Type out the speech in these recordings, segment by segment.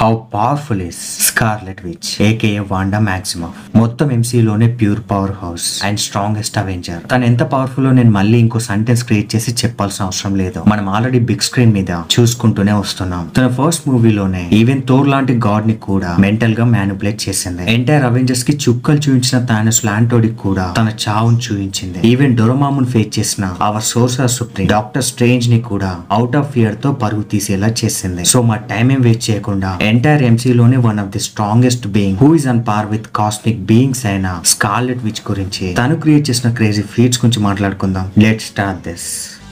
How powerful is Scarlet Witch AKA Wanda Maximoff మొత్తం ఎంసీలోనే pure power house and strongest avenger తను ఎంత powerful నేను మళ్ళీ ఇంకో సెంటెన్స్ క్రియేట్ చేసి చెప్పాల్సిన అవసరం లేదు మనం ఆల్రెడీ బిగ్ స్క్రీన్ మీద చూసుకుంటూనే వస్తున్నాం తన ఫస్ట్ మూవీలోనే ఈవెన్ థోర్ లాంటి గాడ్ ని కూడా మెంటల్ గా మ్యానిపులేట్ చేసింది ఎంటైర్ అవెంజర్స్ కి చుక్కలు చూపించిన తానస్ లాంటోడికి కూడా తన చావును చూపించింది ఈవెన్ డొరమామున్ ఫేస్ చేసిన our sorcerer supreme doctor strange ని కూడా అవుట్ ఆఫ్ ఫియర్ తో పరుగు తీసేలా చేసింది సో మా టైం ఏం వేస్ట్ చేయకుండా ఎంటైర్ ఎంసీలోనే one of the strongest being who is on par with cosmic beings అయిన స్కార్లెట్ విచ్ గురించి తను క్రియేట్ చేసిన క్రేజీ ఫీట్స్ గురించి మాట్లాడుకుందాం let start this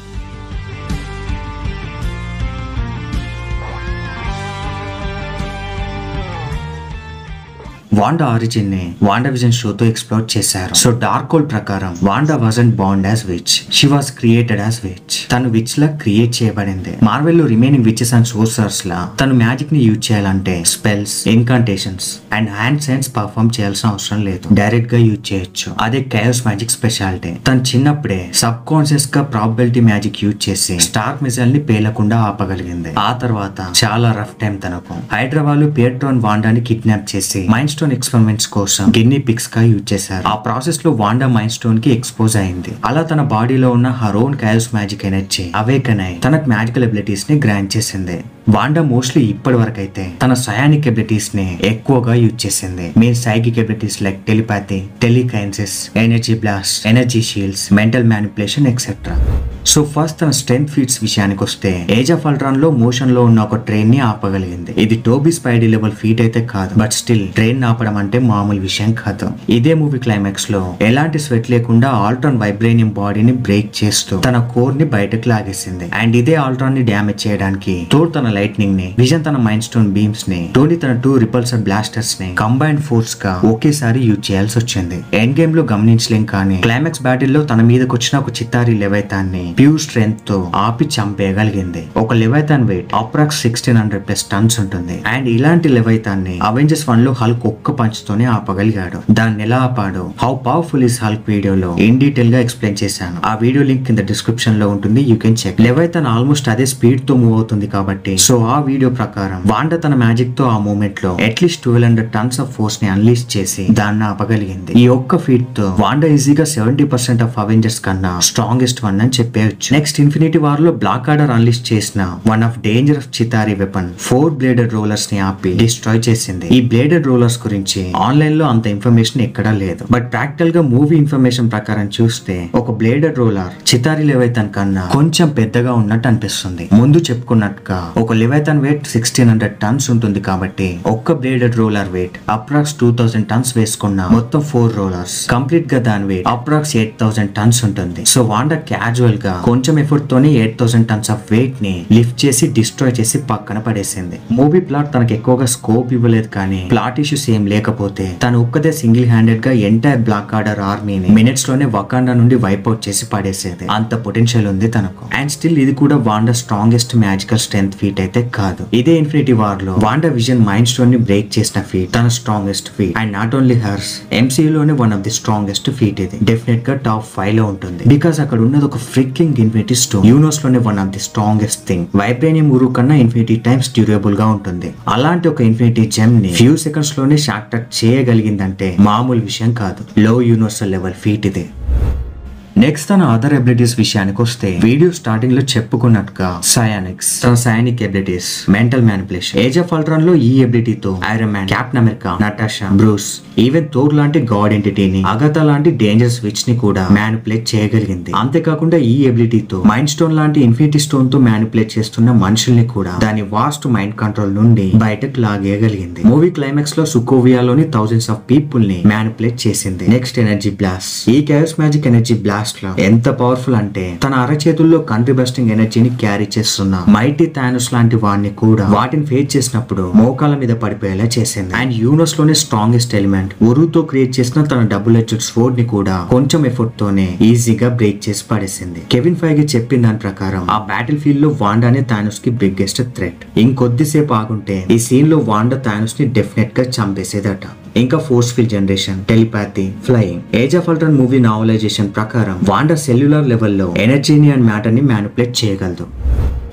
Wanda origin ని వాండా విజన్ షోతో ఎక్స్ప్లోర్ చేశారు సో డార్క్ హోల్ ప్రకారం వాండా వాజన్ బాండ్ as witch she was created as witch తను విచ్ లా క్రియేట్ చేయబడింది మార్వెల్ లో రిమైనింగ్ విచెస్ అండ్ సోర్సర్స్ లా తను మ్యాజిక్ ని యూజ్ చేయాలంటే spells incantations and hand signs perform చేయాల్సిన అవసరం లేదు డైరెక్ట్ గా యూజ్ చేయొచ్చు అదే కయోస్ మ్యాజిక్ స్పెషాలిటీ తను చిన్నప్పుడే సబ్ కాన్షియస్ గా ప్రాబిలిటీ మ్యాజిక్ యూజ్ చేసి స్టార్ మిజైల్ ని పేలకుండా ఆపగలిగింది ఆ తర్వాత చాలా రఫ్ టైం తనకు హైదరాబాద్ పియట్రోన్ వాండాని కిడ్నాప్ చేసి మైండ్ స్టోన్ ఎక్స్పెరిమెంట్స్ కోసం గిన్ని పిక్స్ గా యూజ్ చేశారు ఆ ప్రాసెస్ లో వాండా మైండ్ స్టోన్ కి ఎక్స్పోజ్ అయింది అలా తన బాడీలో ఉన్న her own chaos magic energy awaken అయి తనకు మ్యాజికల్ అబిలిటీస్ ని గ్రాంట్ చేసింది వాండా మోస్ట్లీ ఇప్పటి వరకు అయితే తన సయానిక్ ఎబిలిటీస్ ని ఎక్కువగా యూజ్ చేసింది main psychic abilities like telepathy telekinesis energy blast energy shields mental manipulation etcetera so first తన స్ట్రెంత్ ఫీట్స్ విషయానికి వస్తే ఏజ్ ఆఫ్ అల్ట్రాన్ లో మోషన్ లో ఉన్న ఒక ట్రైన్ ని ఆపగలిగింది ఇది టోబీ స్పైడీ లెవెల్ ఫీట్ అయితే కాదు బట్ స్టిల్ ట్రైన్ ఆపడం అంటే మామూలు విషయం కాదు ఇదే మూవీ క్లైమాక్స్ లో ఎలాంటి స్వెట్ లేకుండా ఆల్ట్రాన్ వైబ్రేనియం బాడీని బ్రేక్ చేస్తూ తన కోర్ ని బయటకు లాగేసింది అండ్ ఇదే ఆల్ట్రాన్ ని డ్యామేజ్ చేయడానికి తోడు తన లైట్నింగ్ ని విజన్ తన మైండ్ స్టోన్ బీమ్స్ ని టోనీ తన టూ రిపల్సర్ బ్లాస్టర్స్ ని కంబైన్డ్ ఫోర్స్ గా ఒకేసారి యూజ్ చేయాల్సి వచ్చింది ఎండ్ గేమ్ లో గమనించలేం కానీ క్లైమాక్స్ బ్యాటిల్ లో తన మీదకి వచ్చిన ఒక చిత్తారి లెవైతాన్ని ప్యూర్ స్ట్రెంత్ తో ఆపి చంపేయగలిగింది ఒక leviathan weight approx sixteen hundred plus tons ఉంటుంది అండ్ ఇలాంటి లెవైతాన్ని అవెంజర్స్ వన్ లో హల్క్ ఒక్క పంచ్ తోనే ఆపగలిగాడు దాన్ని ఎలా ఆపాడు హౌ పవర్ఫుల్ ఇస్ హల్క్ వీడియోలో ఇన్ డీటెయిల్ గా ఎక్స్ప్లెయిన్ చేశాను ఆ వీడియో లింక్ కింద డిస్క్రిప్షన్ లో ఉంటుంది you can check leviathan almost అదే స్పీడ్ తో మూవ్ అవుతుంది కాబట్టి సో ఆ వీడియో ప్రకారం వాండ తన మ్యాజిక్ తో ఆ మూమెంట్ లో at least twelve hundred tons of force ని అన్లీస్ చేసి దాన్ని ఆపగలిగింది ఈ ఒక్క ఫీట్ తో వాండా ఈజీగా సెవెంటీ పర్సెంట్ ఆఫ్ అవెంజర్స్ కన్నా స్ట్రాంగెస్ట్ వన్ అని చెప్పేయచ్చు నెక్స్ట్ ఇన్ఫినిటీ వార్ లో బ్లాక్ ఆర్డర్ అన్లీస్ చేసిన one of dangerous Chitauri weapon four bladed rollers ని ఆపి డిస్ట్రాయ్ చేసింది ఈ బ్లేడెడ్ రోలర్స్ గురించి ఆన్లైన్ లో అంత ఇన్ఫర్మేషన్ ఎక్కడా లేదు బట్ ప్రాక్టికల్ గా మూవీ ఇన్ఫర్మేషన్ ప్రకారం చూస్తే ఒక బ్లేడెడ్ రోలర్ చితారి లెవైతన్ కన్నా కొంచెం పెద్దగా ఉన్నట్టు అనిపిస్తుంది ముందు చెప్పుకున్నట్టుగా ఒక leviathan weight sixteen hundred tons ఉంటుంది కాబట్టి ఒక్క bladed roller weight approx two thousand tons వేసుకున్న మొత్తం ఫోర్ రోలర్స్ కంప్లీట్ గా దాని weight approx eight thousand tons ఉంటుంది సో వాండా క్యాజువల్ గా కొంచెం ఎఫర్ట్ తోనే eight thousand tons of weight ని లిఫ్ట్ చేసి డిస్ట్రాయ్ చేసి పక్కన పడేసింది మూవీ ప్లాట్ తనకు ఎక్కువగా స్కోప్ ఇవ్వలేదు కానీ ప్లాట్ ఇష్యూస్ ఏం లేకపోతే తను ఒక్కదే సింగిల్ హ్యాండెడ్ గా ఎంటైర్ బ్లాక్ ఆర్డర్ ఆర్మీని మినిట్స్ లోనే వకాండా నుండి వైప్ అవుట్ చేసి పడేసేది అంత పొటెన్షియల్ ఉంది తనకు అండ్ స్టిల్ ఇది కూడా Wanda strongest magical strength feat అయితే కాదు ఇదే ఇన్ఫినిటీ వార్ లో వాండా విజన్ మైండ్ స్టోన్ ని బ్రేక్ చేసిన ఫీట్ తన strongest feat and not only hers ఎంసీలోనే one of the strongest feat ఇది డెఫినెట్ గా టాప్ ఫైవ్ లో ఉంటుంది బికాస్ అక్కడ ఉన్నది ఒక ఫ్రిక్కింగ్ ఇన్ఫినిటీ స్టోన్ యూనోస్ లోనే one of the strongest thing vibranium Uru కన్నా ఇన్ఫినిటీ టైమ్స్ డ్యూరబుల్ గా ఉంటుంది అలాంటి ఒక ఇన్ఫినిటీ జెమ్ ని ఫ్యూ సెకండ్స్ లోనే షార్ట్ చేయగలిగిందంటే మామూలు విషయం కాదు లో యూనివర్సల్ లెవెల్ ఫీట్ ఇది నెక్స్ట్ తన అదర్ ఎబిలిటీస్ విషయానికి వస్తే వీడియో స్టార్టింగ్ లో చెప్పుకున్నట్టుగా సయానిక్స్ తన psionic abilities mental manipulation age of Ultron లో ఈ ఎబిలిటీతో Iron Man Captain America Natasha Bruce even Thor లాంటి గాడ్ ఎంటిటీని అగత లాంటి డేంజర్ స్విచ్ ని కూడా మ్యానిపులేట్ చేయగలిగింది అంతేకాకుండా ఈ ఎబిలిటీతో మైండ్ స్టోన్ లాంటి ఇన్ఫినిటీ స్టోన్ తో మ్యానిపులేట్ చేస్తున్న మనుషుల్ని కూడా దాని వాస్ట్ మైండ్ కంట్రోల్ నుండి బయటకు లాగేయగలిగింది మూవీ క్లైమాక్స్ లో సుకోవియాలోని థౌజండ్స్ ఆఫ్ పీపుల్ ని మ్యానిపులేట్ చేసింది నెక్స్ట్ ఎనర్జీ బ్లాస్ట్ ఈ కయోస్ మ్యాజిక్ ఎనర్జీ బ్లాస్ట్ లో ఎంత పవర్ఫుల్ అంటే తన అరచేతుల్లో కంట్రీ బస్టింగ్ ఎనర్జీని క్యారీ చేస్తున్న మైటీ థానోస్ లాంటి వాడిని కూడా వాటిని ఫేస్ చేసినప్పుడు మోకాల మీద పడిపోయేలా చేసింది అండ్ యూనోస్ లోనే స్ట్రాంగెస్ట్ ఎలిమెంట్ ఉరుతో క్రియేట్ చేసిన తన డబుల్ హెచ్డ్ స్వోర్డ్ ని కూడా కొంచెం ఎఫర్ట్ తోనే ఈజీగా బ్రేక్ చేసి పడేసింది కెవిన్ ఫైగి చెప్పిన దాని ప్రకారం ఆ బ్యాటిల్ ఫీల్డ్ లో వాండానే థానోస్ కి బిగ్గెస్ట్ థ్రెట్ ఇంకొద్దిసేపు ఆగుంటే ఈ సీన్ లో వాండా థానోస్ ని డెఫినెట్ గా చంపేసేదట ఇంకా force field generation telepathy flying age of Ultron movie novelization ప్రకారం వాండా సెల్యులర్ లెవెల్లో ఎనర్జీని అండ్ మ్యాటర్ ని మ్యానిపులేట్ చేయగలదు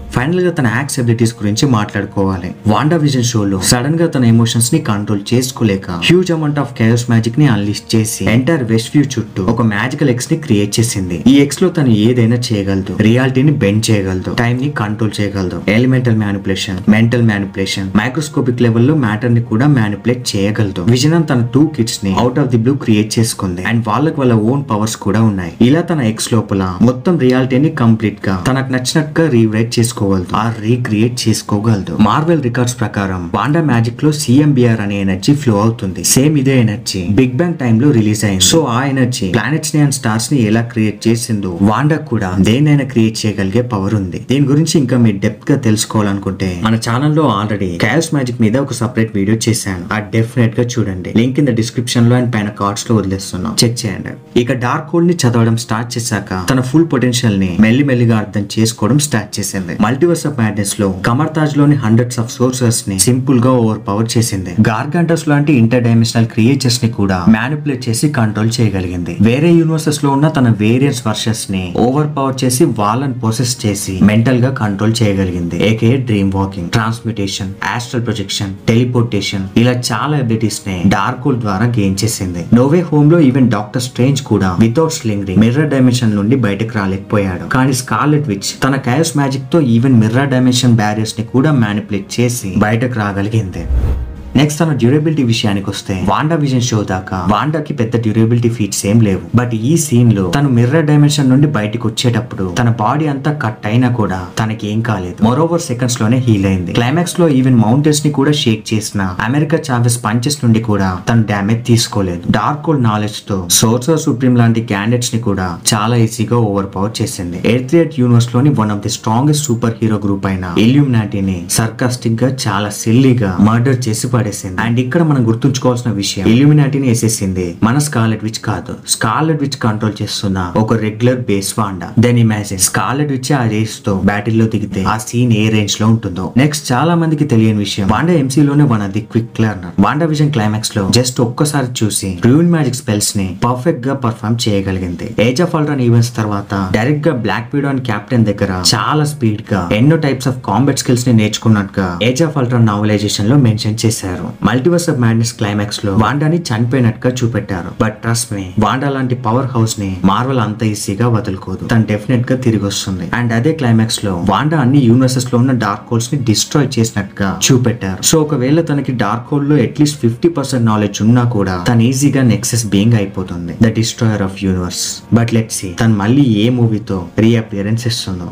ఫైనల్ గా తన యాక్స్ ఎబిలిటీస్ గురించి మాట్లాడుకోవాలి వాండా విజన్ షోలో సడన్ గా తన ఎమోషన్స్ ని కంట్రోల్ చేసుకోలేక huge amount of chaos magic ని అన్లిస్ట్ చేసి ఎంటైర్ వెస్ట్ వ్యూ చుట్టూ ఒక మ్యాజికల్ ఎక్స్ ని క్రియేట్ చేసింది ఈ ఎక్స్ లో తను ఏదైనా చేయగలదు రియాలిటీని బెండ్ చేయగలదు టైం ని కంట్రోల్ చేయగలదు elemental manipulation mental manipulation microscopic లెవెల్లో మ్యాటర్ ని కూడా మ్యానిపులేట్ చేయగలదు విజన్ తన టూ కిడ్స్ ని out of the blue create చేసుకుంది అండ్ వాళ్ళకి వాళ్ళ ఓన్ పవర్స్ కూడా ఉన్నాయి ఇలా తన ఎక్స్ లోపల మొత్తం రియాలిటీని కంప్లీట్ గా తనకు నచ్చినట్టుగా రీరైట్ చేసుకోగలదు ఆ రీక్రియేట్ చేసుకోగలదు మార్వెల్ రికార్డ్స్ ప్రకారం వాండా మ్యాజిక్ లో సిఎంబిఆర్ అనే ఎనర్జీ ఫ్లో అవుతుంది సేమ్ ఇదే ఎనర్జీ బిగ్ బ్యాంగ్ టైమ్ లో రిలీజ్ అయింది సో ఆ ఎనర్జీ ప్లానెట్స్ ని అండ్ స్టార్స్ ని ఎలా క్రియేట్ చేసిందో వాండా కూడా దేనైనా క్రియేట్ చేయగలిగే పవర్ ఉంది దీని గురించి ఇంకా మీరు డెప్త్ గా తెలుసుకోవాలనుకుంటే మన ఛానల్ లో ఆల్రెడీ క్యాష్ మ్యాజిక్ మీద ఒక సపరేట్ వీడియో చేశాను ఆ డెఫినెట్ గా చూడండి లింక్ ఇన్ ద డిస్క్రిప్షన్ లో అండ్ పైన కార్డ్స్ లో వదిలేస్తున్నాం చెక్ చేయండి ఇక డార్క్ హోల్ ని చదవడం స్టార్ట్ చేశాక తన ఫుల్ పొటెన్షియల్ ని మెల్లి మెల్లిగా అర్థం చేసుకోవడం స్టార్ట్ చేసింది మల్టీవర్స్ ఆఫ్ మ్యాడ్నెస్ లో కమర్తాజ్ లోని హండ్రెడ్స్ ఆఫ్ సోర్సెస్ ని సింపుల్ గా ఓవర్ పవర్ చేసింది గార్గంటస్ లాంటి ఇంటర్ డైమెన్షనల్ క్రియేచర్స్ ని కూడా మ్యానిపులేట్ చేసి కంట్రోల్ చేయగలిగింది వేరే యూనివర్సెస్ లో ఉన్న తన వేరియన్స్ వర్షన్స్ ని ఓవర్ పవర్ చేసి వాళ్ళని ప్రొసెస్ చేసి మెంటల్ గా కంట్రోల్ చేయగలిగింది ఏకే dream walking transmutation astral projection teleportation ఇలా చాలా ఎబిలిటీస్ ని డార్క్ హోల్ ద్వారా గెయిన్ చేసింది నోవే హోమ్ లో ఈవెన్ డాక్టర్ స్ట్రేంజ్ కూడా వితౌట్ స్లింగరింగ్ మిర్రర్ డైమెన్షన్ నుండి బయటకు రాలేకపోయాడు కానీ స్కార్లెట్ విచ్ తన కయస్ మ్యాజిక్ తో ఈవెన్ మిర్రర్ డైమెన్షన్ బ్యారియర్స్ ని కూడా మ్యానిపులేట్ చేసి బయటకు రాగలిగింది నెక్స్ట్ తన డ్యూరబిలిటీ విషయానికి వస్తే వాండా విజన్ షో దాకా వాండాకి పెద్ద డ్యూరబిలిటీ ఫీట్స్ ఏం లేవు బట్ ఈ సీన్ లో తను మిర్రర్ డైమెన్షన్ నుండి బయటకు వచ్చేటప్పుడు తన బాడీ అంతా కట్ అయినా కూడా తనకి ఏం కాలేదు మరోవర్ సెకండ్స్ లోనే హీల్ అయింది క్లైమాక్స్ లో ఈవెన్ మౌంటైన్స్ ని కూడా షేక్ చేసిన అమెరికా చావెస్ పంచెస్ నుండి కూడా తను డ్యామేజ్ తీసుకోలేదు డార్క్ హోల్ నాలెడ్జ్ తో సోర్సర్ సుప్రీం లాంటి క్యాండిడేట్స్ ని కూడా చాలా ఈజీగా ఓవర్ పవర్ చేసింది ఎయిర్థియట్ యూనివర్స్ లోని one of the strongest superhero group అయిన ఇల్యూమినాటిని సర్కాస్టిక్ గా చాలా సిల్లీగా మర్డర్ చేసి పడేసింది అండ్ ఇక్కడ మనం గుర్తుంచుకోవాల్సిన విషయం ఇల్యూమినాటిని వేసేసింది మన స్కార్లెట్ విచ్ కాదు స్కార్లెట్ విచ్ కంట్రోల్ చేస్తున్న ఒక regular base Wanda then imagine Scarlet Witch ఆ రేస్ తో బ్యాటిల్ లో దిగితే ఆ సీన్ ఏ రేంజ్ లో ఉంటుందో నెక్స్ట్ చాలా మందికి తెలియని విషయం వాండా ఎంసీ లోనే వన్ అది quick learner WandaVision climax లో జస్ట్ ఒక్కసారి చూసి రూయిన్ మ్యాజిక్ స్పెల్స్ ని పర్ఫెక్ట్ గా పర్ఫామ్ చేయగలిగింది ఏజ్ ఆఫ్ ఆల్రన్ ఈవెంట్స్ తర్వాత డైరెక్ట్ గా బ్లాక్ వీడో అండ్ కెప్టెన్ దగ్గర చాలా స్పీడ్ గా ఎన్నో టైప్స్ ఆఫ్ కాంబాట్ స్కిల్స్ ని నేర్చుకున్నట్టుగా ఏజ్ ఆఫ్ అల్ట్రాన్ నావలైజేషన్ లో మెన్షన్ చేశారు మల్టీవర్స్ ఆఫ్ మ్యాడ్నెస్ క్లైమాక్స్ లో వాండాని చనిపోయినట్టుగా చూపెట్టారు బట్ ట్రస్ట్ మీ వాండా లాంటి పవర్ హౌస్ ని మార్వల్ అంత ఈజీగా వదులుకోదు తను డెఫినెట్ గా తిరిగి వస్తుంది అండ్ అదే క్లైమాక్స్ లో వాండా అన్ని యూనివర్సెస్ లో ఉన్న డార్క్ హోల్స్ ని డిస్ట్రాయ్ చేసినట్టుగా చూపెట్టారు సో ఒకవేళ తనకి డార్క్ హోల్ లో అట్లీస్ట్ ఫిఫ్టీ పర్సెంట్ నాలెడ్జ్ ఉన్నా కూడా తను ఈజీగా నెక్సెస్ బీయింగ్ అయిపోతుంది the destroyer of universe but let see తను మళ్ళీ ఏ మూవీతో రీఅపియరెన్స్ ఇస్తుందో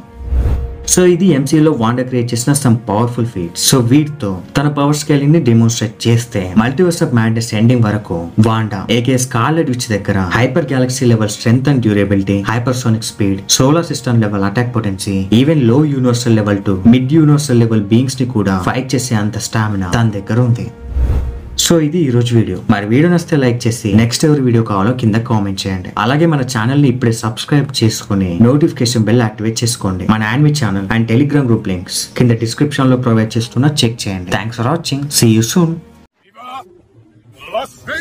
సో ఇది ఎంసీలో వాండా క్రియేట్ చేసిన సమ్ పవర్ఫుల్ ఫీట్ సో వీటితో తన పవర్ స్కేలింగ్ ని డెమోన్స్ట్రేట్ చేస్తే మల్టీవర్స్ ఆఫ్ మ్యాడ్నెస్ ఎండింగ్ వరకు వాండా ఏకే స్కార్లెట్ విచ్ దగ్గర hyper galaxy level strength and durability hypersonic speed solar system level attack potency even low universal level to mid universal level beings ని కూడా fight చేసే అంత stamina తన దగ్గర ఉంది so ఇది ఈ రోజు వీడియో మరి వీడియో నచ్చితే లైక్ చేసి నెక్స్ట్ ఎవరి వీడియో కావాలో కింద కామెంట్ చేయండి అలాగే మన ఛానల్ ని ఇప్పుడే సబ్స్క్రైబ్ చేసుకుని నోటిఫికేషన్ బెల్ యాక్టివేట్ చేసుకోండి మన Yanvi channel and Telegram group links కింద డిస్క్రిప్షన్ లో ప్రొవైడ్ చేస్తున్నా చెక్ చేయండి thanks for watching see you soon Viva Las Vegas!